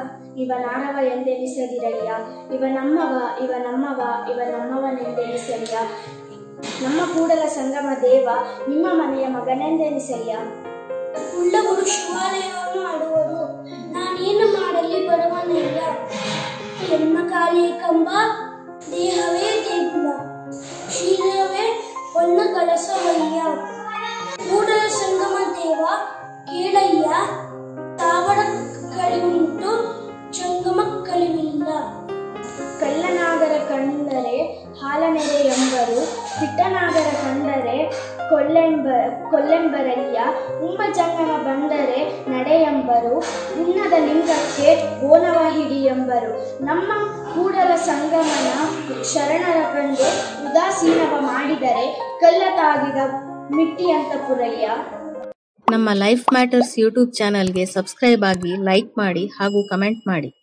ಇವ ನಾನವ ಎಂದೆನಿಸದಿರಯ್ಯ ಇವ ನಮ್ಮವ ಇವ ನಮ್ಮವ ಇವ ನಮ್ಮವನೆಂದೆನಿಸಯ್ಯ ನಮ್ಮ ಕೂಡಲ ಸಂಗಮ ದೇವ ನಿಮ್ಮ ಮನೆಯ ಮಗನೆಂದೆನಿಸಯ್ಯ ಉಳ್ಳವರು ಶಿವಾಲಯವನ್ನು ಆಡುವರು ನಾನೇನು ಮಾಡಲಿ ಬರುವನಯ್ಯ ಎನ್ನ ಕಾಲೇ ಕಂಬ ದೇಹವೇ ದೇಗುಲ ಶೀಲವೇ ಹೊನ್ನ ಕಳಸವಯ್ಯ ಕೂಡಲ ಸಂಗಮ ದೇವ ಕೇಳಯ್ಯ ತಾವಡ ಕಳಿವುಂಟು ಜಂಗಮ ಕಳಿವಿಲ್ಲ ಕಳ್ಳನಾಗರ ಕಂಡರೆ ಹಾಲನೆರೆ ಎಂಬರು ತಿಟ್ಟನಾಗರ ಕಂಡರೆ ಕೊಳ್ಳೆಂಬ ಕೊಲ್ಲೆಂಬರಯ್ಯ ಉಂಬ ಜಂಗಮ ಬಂದರೆ ನಡೆಯೆಂಬರು ಉನ್ನದ ಲಿಂಗಕ್ಕೆ ಬೋನವ ಹಿಡಿ ಎಂಬರು ನಮ್ಮ ಕೂಡಲ ಸಂಗಮನ ಶರಣರ ಕಂಡು ಉದಾಸೀನವ ಮಾಡಿದರೆ ಕಲ್ಲ ತಾಗಿದ ಮಿಟ್ಟಿಯಂತ ಪುರಯ್ಯ ನಮ್ಮ ಲೈಫ್ ಮ್ಯಾಟರ್ಸ್ ಯೂಟ್ಯೂಬ್ ಚಾನಲ್ಗೆ ಸಬ್ಸ್ಕ್ರೈಬ್ ಆಗಿ ಲೈಕ್ ಮಾಡಿ ಹಾಗೂ ಕಮೆಂಟ್ ಮಾಡಿ